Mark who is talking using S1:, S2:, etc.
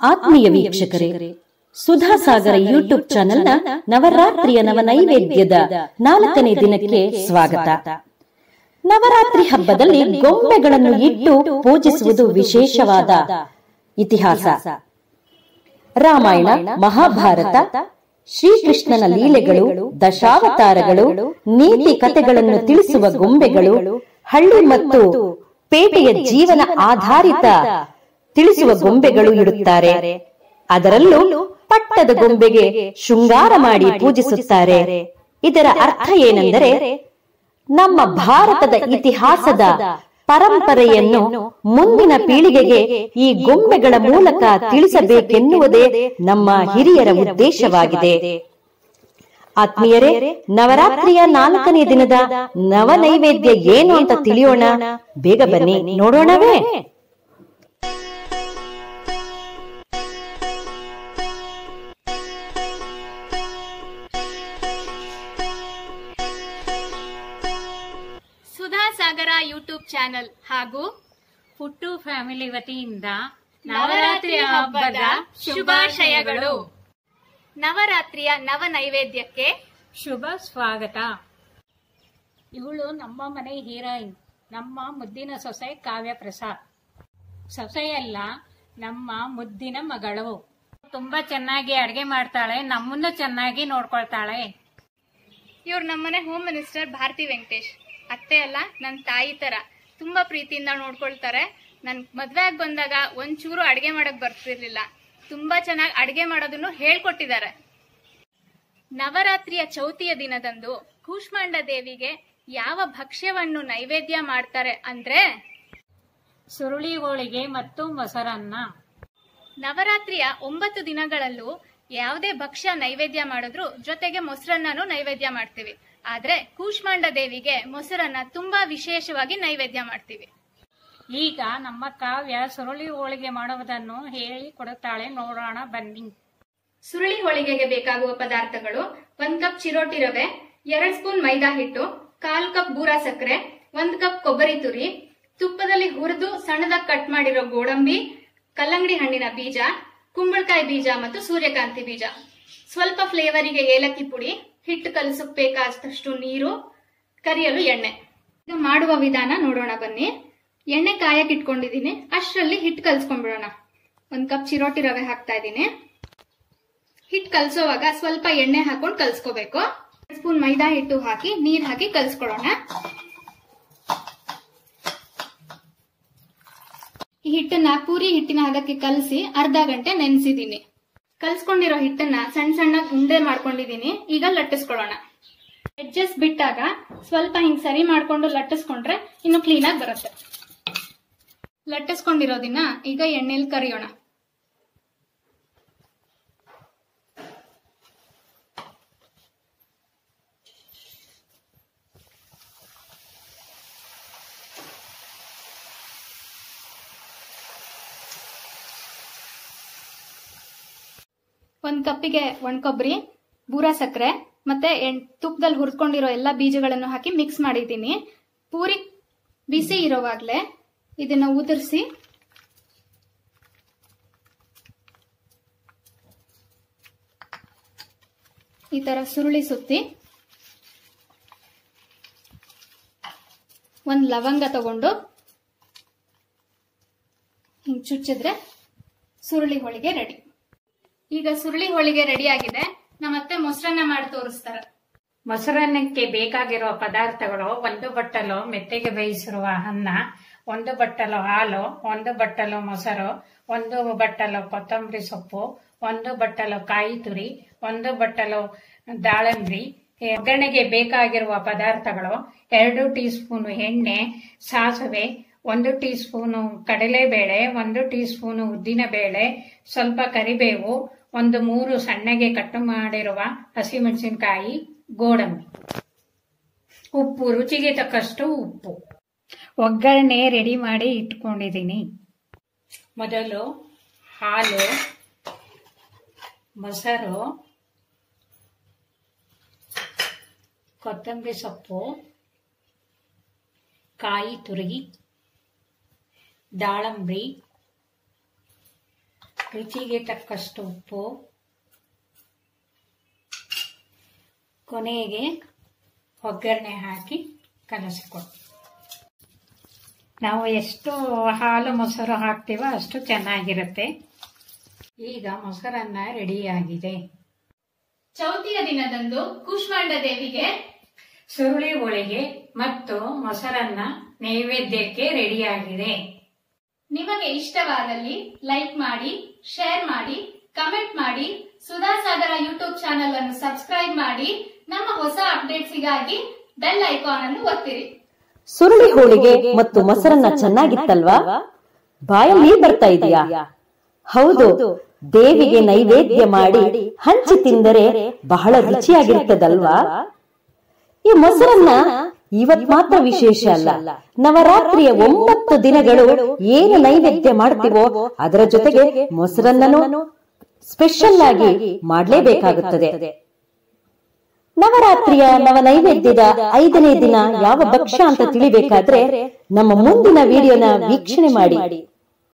S1: ಆತ್ಮೀಯ ವೀಕ್ಷಕರೇ ಸುಧಾಸಾಗರ ಯೂಟ್ಯೂಬ್ ಚಾನೆಲ್ನ ನವರಾತ್ರಿಯ ನವನೈವೇದ್ಯದ ನಾಲ್ಕನೇ ದಿನಕ್ಕೆ ಸ್ವಾಗತ ನವರಾತ್ರಿ ಹಬ್ಬದಲ್ಲಿ ಗೊಂಬೆಗಳನ್ನು ಇಟ್ಟು ಪೂಜಿಸುವುದು ವಿಶೇಷವಾದ ಇತಿಹಾಸ ರಾಮಾಯಣ ಮಹಾಭಾರತ ಶ್ರೀಕೃಷ್ಣನ ಲೀಲೆಗಳು ದಶಾವತಾರಗಳು ನೀತಿ ಕಥೆಗಳನ್ನು ತಿಳಿಸುವ ಗೊಂಬೆಗಳು ಹಳ್ಳಿ ಮತ್ತು ಪೇಟೆಯ ಜೀವನ ಆಧಾರಿತ ತಿಳಿಸುವ ಗೊಂಬೆಗಳು ಇಡುತ್ತಾರೆ ಅದರಲ್ಲೂ ಪಟ್ಟದ ಗೊಂಬೆಗೆ ಶೃಂಗಾರ ಮಾಡಿ ಪೂಜಿಸುತ್ತಾರೆ ಇದರ ಅರ್ಥ ಏನೆಂದರೆ ನಮ್ಮ ಭಾರತದ ಇತಿಹಾಸದ ಪರಂಪರೆಯನ್ನು ಮುಂದಿನ ಪೀಳಿಗೆಗೆ ಈ ಗೊಂಬೆಗಳ ಮೂಲಕ ತಿಳಿಸಬೇಕೆನ್ನುವುದೇ ನಮ್ಮ ಹಿರಿಯರ ಉದ್ದೇಶವಾಗಿದೆ ಆತ್ಮೀಯರೇ ನವರಾತ್ರಿಯ ನಾಲ್ಕನೇ ದಿನದ ನವ ನೈವೇದ್ಯ ಏನು ಅಂತ ತಿಳಿಯೋಣ ಬೇಗ ಬನ್ನಿ ನೋಡೋಣವೇ
S2: ಸುಧಾ ಸಾಗರ ಯೂಟ್ಯೂಬ್ ಚಾನೆಲ್ ಹಾಗೂ
S3: ಪುಟ್ಟು ಫ್ಯಾಮಿಲಿ ವತಿಯಿಂದ
S2: ನವರಾತ್ರಿ ಹಬ್ಬದ ಶುಭಾಶಯಗಳು ನವರಾತ್ರಿಯ ನವ ನೈವೇದ್ಯಕ್ಕೆ
S3: ಶುಭ ಸ್ವಾಗತ ಇವಳು ನಮ್ಮ ಮನೆ ಹೀರೋಯಿನ್ ನಮ್ಮ ಮುದ್ದಿನ ಸೊಸೆ ಕಾವ್ಯ ಪ್ರಸಾದ್ ಸೊಸೆಯಲ್ಲ ನಮ್ಮ ಮುದ್ದಿನ ಮಗಳು ತುಂಬಾ ಚೆನ್ನಾಗಿ ಅಡಿಗೆ ಮಾಡ್ತಾಳೆ ನಮ್ಮನ್ನ ಚೆನ್ನಾಗಿ ನೋಡ್ಕೊಳ್ತಾಳೆ
S2: ಇವ್ರು ನಮ್ಮನೆ ಹೋಮ್ ಮಿನಿಸ್ಟರ್ ಭಾರತಿ ವೆಂಕಟೇಶ್ ಅತ್ತೆ ಅಲ್ಲ ನನ್ನ ತಾಯಿ ತರ ತುಂಬಾ ಪ್ರೀತಿಯಿಂದ ನೋಡ್ಕೊಳ್ತಾರೆ ನನ್ ಮದ್ವೆ ಆಗಿ ಬಂದಾಗ ಒಂಚೂರು ಅಡಿಗೆ ಮಾಡಕ್ ಬರ್ತಿರ್ಲಿಲ್ಲ ತುಂಬಾ ಚೆನ್ನಾಗಿ ಅಡಿಗೆ ಮಾಡೋದನ್ನು ಹೇಳ್ಕೊಟ್ಟಿದ್ದಾರೆ ನವರಾತ್ರಿಯ ಚೌತಿಯ ದಿನದಂದು ಕೂಷ್ಮಾಂಡ ದೇವಿಗೆ ಯಾವ ಭಕ್ಷ್ಯವನ್ನು ನೈವೇದ್ಯ ಮಾಡ್ತಾರೆ ಅಂದ್ರೆ
S3: ಸುರುಳಿ ಹೋಳಿಗೆ ಮತ್ತು ಮೊಸರನ್ನ
S2: ನವರಾತ್ರಿಯ ಒಂಬತ್ತು ದಿನಗಳಲ್ಲೂ ಯಾವುದೇ ಭಕ್ಷ್ಯ ನೈವೇದ್ಯ ಮಾಡಿದ್ರು ಜೊತೆಗೆ ಮೊಸರನ್ನನು ನೈವೇದ್ಯ ಮಾಡ್ತೀವಿ ಆದ್ರೆ ಕೂಷ್ಮಾಂಡ ದೇವಿಗೆ ಮೊಸರನ್ನ ತುಂಬಾ ವಿಶೇಷವಾಗಿ ನೈವೇದ್ಯ ಮಾಡ್ತೀವಿ
S3: ಈಗ ನಮ್ಮ ಕಾವ್ಯ ಸುರುಳಿ ಹೋಳಿಗೆ ಮಾಡುವುದನ್ನು ಹೇಳಿ ಕೊಡುತ್ತಾಳೆ ನೋಡೋಣ ಬನ್ನಿ
S2: ಸುರುಳಿ ಹೋಳಿಗೆಗೆ ಬೇಕಾಗುವ ಪದಾರ್ಥಗಳು ಒಂದ್ ಕಪ್ ಚಿರೋಟಿ ರವೆ ಎರಡ್ ಸ್ಪೂನ್ ಮೈದಾ ಹಿಟ್ಟು ಕಾಲ್ ಕಪ್ ಬೂರಾ ಸಕ್ಕರೆ ಒಂದ್ ಕಪ್ ಕೊಬ್ಬರಿ ತುರಿ ತುಪ್ಪದಲ್ಲಿ ಹುರಿದು ಸಣ್ಣದಾಗಿ ಕಟ್ ಮಾಡಿರೋ ಗೋಡಂಬಿ ಕಲ್ಲಂಗಡಿ ಹಣ್ಣಿನ ಬೀಜ ಕುಂಬಳಕಾಯಿ ಬೀಜ ಮತ್ತು ಸೂರ್ಯಕಾಂತಿ ಬೀಜ ಸ್ವಲ್ಪ ಫ್ಲೇವರಿಗೆ ಏಲಕ್ಕಿ ಪುಡಿ ಹಿಟ್ಟು ಕಲಸಕ್ ಬೇಕಾದಷ್ಟು ನೀರು ಕರಿಯಲು ಎಣ್ಣೆ ಈಗ ಮಾಡುವ ವಿಧಾನ ನೋಡೋಣ ಬನ್ನಿ ಎಣ್ಣೆ ಕಾಯಕ್ ಇಟ್ಕೊಂಡಿದೀನಿ ಅಷ್ಟರಲ್ಲಿ ಹಿಟ್ಟು ಕಲ್ಸ್ಕೊಂಡ್ಬಿಡೋಣ ಒಂದ್ ಕಪ್ ಚಿರೋಟಿ ರವೆ ಹಾಕ್ತಾ ಇದ್ದೀನಿ ಹಿಟ್ಟು ಕಲ್ಸೋವಾಗ ಸ್ವಲ್ಪ ಎಣ್ಣೆ ಹಾಕೊಂಡು ಕಲ್ಸ್ಕೋಬೇಕು ಸ್ಪೂನ್ ಮೈದಾ ಹಿಟ್ಟು ಹಾಕಿ ನೀರ್ ಹಾಕಿ ಕಲ್ಸ್ಕೊಳೋಣ ಈ ಹಿಟ್ಟನ್ನ ಪೂರಿ ಹಿಟ್ಟಿನ ಹದಕ್ಕೆ ಕಲಸಿ ಅರ್ಧ ಗಂಟೆ ನೆನೆಸಿದೀನಿ ಕಲ್ಸ್ಕೊಂಡಿರೋ ಹಿಟ್ಟನ್ನ ಸಣ್ಣ ಸಣ್ಣ ಉಂಡೆ ಮಾಡ್ಕೊಂಡಿದೀನಿ ಈಗ ಲಟ್ಟಿಸ್ಕೊಳ್ಳೋಣ ಎಡ್ಜಸ್ ಬಿಟ್ಟಾಗ ಸ್ವಲ್ಪ ಹಿಂಗ್ ಸರಿ ಮಾಡ್ಕೊಂಡು ಲಟ್ಟಿಸ್ಕೊಂಡ್ರೆ ಇನ್ನು ಕ್ಲೀನ್ ಆಗಿ ಬರುತ್ತೆ ಲಟ್ಟಿಸ್ಕೊಂಡಿರೋದಿನ್ನ ಈಗ ಎಣ್ಣೆಲಿ ಕರಿಯೋಣ ಒಂದ್ ಕಪ್ಪಿಗೆ ಒಣಕೊಬ್ಬರಿ ಬೂರ ಸಕ್ಕರೆ ಮತ್ತೆ ಎಣ್ ತುಪ್ಪದಲ್ಲಿ ಹುರ್ಕೊಂಡಿರೋ ಎಲ್ಲ ಬೀಜಗಳನ್ನು ಹಾಕಿ ಮಿಕ್ಸ್ ಮಾಡಿದ್ದೀನಿ ಪೂರಿ ಬಿಸಿ ಇರೋವಾಗ್ಲೇ ಇದನ್ನ ಉದುರಿಸಿ ಈ ತರ ಸುರುಳಿ ಸುತ್ತಿ ಒಂದ್ ಲವಂಗ ತಗೊಂಡು ಹಿಂಗ್ ಚುಚ್ಚಿದ್ರೆ ಸುರುಳಿ ಹೋಳಿಗೆ ರೆಡಿ ಈಗ ಸುರುಳಿ ಹೋಳಿಗೆ ರೆಡಿ ಆಗಿದೆ ನಮ್ಮತ್ತೆ ಮೊಸರನ್ನ ಮಾಡಿ ತೋರಿಸ್ತಾರೆ
S3: ಮೊಸರನ್ನಕ್ಕೆ ಬೇಕಾಗಿರುವ ಪದಾರ್ಥಗಳು ಒಂದು ಬಟ್ಟಲು ಮೆತ್ತಗೆ ಬೇಯಿಸಿರುವ ಅನ್ನ ಒಂದು ಬಟ್ಟಲು ಹಾಲು ಒಂದು ಬಟ್ಟಲು ಮೊಸರು ಒಂದು ಬಟ್ಟಲು ಕೊತ್ತಂಬರಿ ಸೊಪ್ಪು ಒಂದು ಬಟ್ಟಲು ಕಾಯಿ ತುರಿ ಒಂದು ಬಟ್ಟಲು ದಾಳಂಬ್ರಿ ಒಗ್ಗರಣೆಗೆ ಬೇಕಾಗಿರುವ ಪದಾರ್ಥಗಳು ಎರಡು ಟೀ ಸ್ಪೂನ್ ಎಣ್ಣೆ ಸಾಸಿವೆ ಒಂದು ಟೀ ಸ್ಪೂನು ಕಡಲೆಬೇಳೆ ಒಂದು ಟೀ ಸ್ಪೂನು ಉದ್ದಿನಬೇಳೆ ಸ್ವಲ್ಪ ಕರಿಬೇವು ಒಂದು ಮೂರು ಸಣ್ಣಗೆ ಕಟ್ಟು ಮಾಡಿರುವ ಹಸಿಮೆಣಸಿನಕಾಯಿ ಗೋಡಂಬಿ ಉಪ್ಪು ರುಚಿಗೆ ತಕ್ಕಷ್ಟು ಉಪ್ಪು ಒಗ್ಗರಣೆ ರೆಡಿ ಮಾಡಿ ಇಟ್ಕೊಂಡಿದ್ದೀನಿ ಮೊದಲು ಹಾಲು ಮೊಸರು ಕೊತ್ತಂಬರಿ ಸೊಪ್ಪು ಕಾಯಿ ತುರಿ ದಾಳಂಬ್ರಿ ರುಚಿಗೆ ತಕ್ಕಷ್ಟು ಉಪ್ಪು ಕೊನೆಗೆ ಒಗ್ಗರಣೆ ಹಾಕಿ ಕಲಸಿಕೊಡಿ ನಾವು ಎಷ್ಟು ಹಾಲು ಮೊಸರು ಹಾಕ್ತೀವೋ ಅಷ್ಟು ಚೆನ್ನಾಗಿರುತ್ತೆ ಈಗ ಮೊಸರನ್ನ ರೆಡಿಯಾಗಿದೆ
S2: ಚೌತಿಯ ದಿನದಂದು ಕೂಷ್ಮಾಂಡ ದೇವಿಗೆ
S3: ಸುರುಳಿ ಹೋಳಿಗೆ ಮತ್ತು ಮೊಸರನ್ನ ನೈವೇದ್ಯಕ್ಕೆ ರೆಡಿಯಾಗಿದೆ
S2: ನಿಮಗೆ ಇಷ್ಟವಾದಲ್ಲಿ ಲೈಕ್ ಮಾಡಿ ಶೇರ್ ಮಾಡಿ ಕಮೆಂಟ್ ಮಾಡಿ ಸುಧಾಸಾಗರ ಯೂಟ್ಯೂಬ್ ಚಾನೆಲ್ ಅನ್ನು ಸಬ್ಸ್ಕ್ರೈಬ್ ಮಾಡಿ ನಮ್ಮ ಹೊಸ ಅಪ್ಡೇಟ್ಸಿಗಾಗಿ ಬೆಲ್ ಐಕಾನ್ ಅನ್ನು ಒತ್ತಿರಿ
S1: ಸುರುಳಿ ಹೋಳಿಗೆ ಮತ್ತು ಮೊಸರನ್ನ ಚೆನ್ನಾಗಿತ್ತಲ್ವಾ ಬಾಯಲ್ಲಿ ಬರ್ತಾ ಇದೆಯಾ ಹೌದು ದೇವಿಗೆ ನೈವೇದ್ಯ ಮಾಡಿ ಹಂಚಿ ತಿಂದರೆ ಬಹಳ ರುಚಿಯಾಗಿರ್ತದಲ್ವಾ ಈ ಮೊಸರನ್ನ ಇವತ್ ಮಾತ್ರ ವಿಶೇಷ ಅಲ್ಲ ನವರಾತ್ರಿಯ ಒಂಬತ್ತು ದಿನಗಳು ಏನು ನೈವೇದ್ಯ ಮಾಡ್ತೀವೋ ಅದರ ಜೊತೆಗೆ ಮೊಸರನ್ನನು ಸ್ಪೆಷಲ್ ಆಗಿ ಮಾಡಲೇಬೇಕಾಗುತ್ತದೆ ನವರಾತ್ರಿಯ ನವ ನೈವೇದ್ಯದ ಐದನೇ ದಿನ ಯಾವ ಭಕ್ಷ್ಯ ಅಂತ ತಿಳಿಬೇಕಾದ್ರೆ ನಮ್ಮ ಮುಂದಿನ ವಿಡಿಯೋನ ವೀಕ್ಷಣೆ ಮಾಡಿ